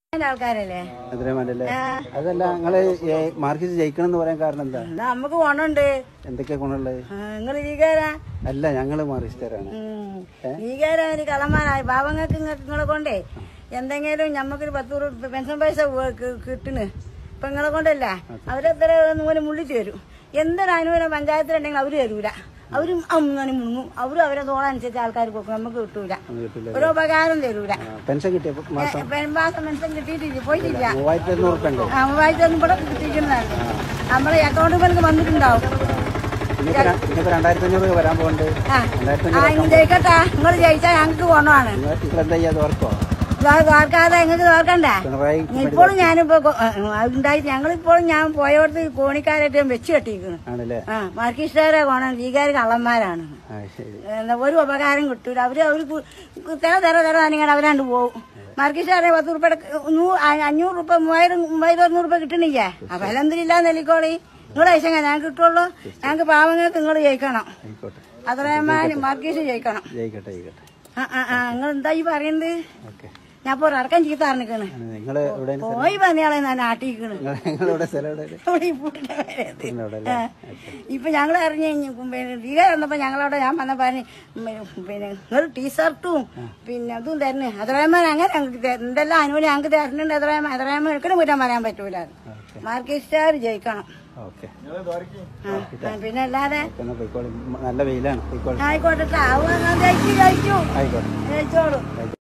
അതിന്റെ ആൾക്കാരല്ലേ അത്രയുമല്ലേ അതല്ല നിങ്ങള് മാർക്കറ്റ് ജയിക്കണം എന്ന് പറയാൻ കാരണം എന്താ എന്നാ നമുക്ക് ഗുണമുണ്ട് എന്തൊക്കെയാ ഗുണമുള്ളത് നിങ്ങൾ ലീഗാരാ അല്ല ഞങ്ങള് മാർക്സിസ്റ്റുകാരാണ് ലീഗാരാണ് കള്ളന്മാരായി പാവങ്ങൾക്ക് ഇങ്ങക്ക് നിങ്ങളെ കൊണ്ടേ എന്തെങ്കിലും ഞമ്മക്കൊരു പത്ത് രൂപ പെൻഷൻ പൈസ വ- കി- കിട്ടണ് ഇപ്പൊ നിങ്ങളെ കൊണ്ടല്ല അവരെത്ര നൂല് മുള്ളിട്ട് തരും എന്തൊരു അനുകൂലം പഞ്ചായത്തിലുണ്ടെങ്കിൽ അവര് തരൂല അവരും അമ്മനെ മുങ്ങും അവരും അവരെ തോളനുസരിച്ച് ആൾക്കാർക്ക് കൊടുക്കും നമുക്ക് കിട്ടൂല ഒന്നും കിട്ടില്ല ഒരു ഉപകാരം തരൂല ആ, പെൻഷൻ കിട്ടിയ മാസം പെൺമാസം പെൻഷൻ കിട്ടിയിട്ടില്ല പോയിട്ടില്ല മൂവായിരത്തി എണ്ണൂറ് ഉറുപ്പ ഉണ്ട് ആ, മൂവായിരത്തി ഇവിടെ കിട്ടിയിരിക്കുന്നതാണ് നമ്മളെ അക്കൗണ്ട് പേർക്ക് വന്നിട്ടുണ്ടാവും ഇനിയിപ്പോ ര- ഇനിയിപ്പോ രണ്ടായിരത്തി അഞ്ഞൂറ് രൂപ വരാൻ പോകുന്നുണ്ട് ആ രണ്ടായിരത്തി ആ ഇനി ജയിക്കട്ടാ നിങ്ങൾ ജയിച്ചാൽ ഞങ്ങൾക്ക് ഗുണമാണ് നിങ്ങൾ എന്താ ചെയ്യാതെ ഓർക്കോ തോർക്കാതെ നിങ്ങൾക്ക് തോർക്കണ്ടേ പിണറായി ഇപ്പോഴും ഞാനിപ്പോ കൊ- ആ, ഉണ്ടായി ഞങ്ങളിപ്പോഴും ഞാൻ പോയവിടുത്ത് കോണിക്കാരായിട്ട് വെച്ച് കെട്ടിയിരിക്കുന്നു ആണല്ലേ ആ മാർക്കിസ്റ്റുകാരെ ഗുണം ലീഗുകാർ കള്ളന്മാരാണ് ആ ശരി എന്നാ ഒരു ഉപകാരം കിട്ടൂല അവര് അവര് കു- തെര തെര തെര നിങ്ങൾ അവരാണ്ട് പോകും മാർക്കിസ്റ്റുകാരെ പത്ത് ഉറുപ്പ അഞ്ഞൂറ് ഉറുപ്പ മൂവായിരം മൂവായിരം അറുന്നൂറ് ഉറുപ്പ കിട്ടണില്ലേ അപ്പൊ അലന്തിരില്ല നെല്ലിക്കോളി നിങ്ങളെ പൈസ ഞാൻ കിട്ടുള്ളൂ ഞങ്ങൾക്ക് പാവങ്ങൾക്ക് നിങ്ങൾ ജയിക്കണം ആയിക്കോട്ടെ അത്രയും മാർക്കീസ് ജയിക്കണം ജയിക്കട്ടെ ജയിക്കട്ടെ ആ ആ ആ നിങ്ങൾ എന്താ ഈ പറയുന്നത് ഓക്കെ ഞാൻ ഇപ്പോൾ ഇറക്കം ചീത്ത അറിഞ്ഞിക്കണ് നിങ്ങൾ എവിടെ പോയി പന്നിയാളെ ഞാൻ ആട്ടിക്കണ് നിങ്ങൾ എവിടെ സ്ഥലം എവിടെ ഇവിടെ ഈ പൂട്ടിന്റെ മേലത്ത്. ഇവിടെ അവിടെ ആ. ഇപ്പൊ ഞങ്ങൾ അറിഞ്ഞു കഴിഞ്ഞു പിന്നെ ടീച്ചർ വന്നപ്പോ ഞങ്ങളവിടെ ഞാൻ വന്ന പറഞ്ഞു പിന്നെ നിങ്ങൾ ടീഷർട്ടും പിന്നെ അതും തരുന്നു എത്രയമ്മ അങ്ങനെ ഞങ്ങൾക്ക് തര- എന്തെല്ലാം അനുകൂലം ഞങ്ങൾക്ക് തരുന്നുണ്ട് എത്രയമ്മ എത്രയമ്മ എടുക്കണം കുറ്റം പറയാൻ പറ്റൂല മാർക്കിസ്റ്റാർ ജയിക്കണം ഓക്കെ ആ, ആ, പിന്നെ അല്ലാതെ എന്നാ പോയിക്കോളി നല്ല വെയിലാണ് പോയിക്കോളി ആയിക്കോട്ടെ ആവുക ജയിച്ചു ജയിച്ചു ആയിക്കോട്ടെ ജയിച്ചോളൂ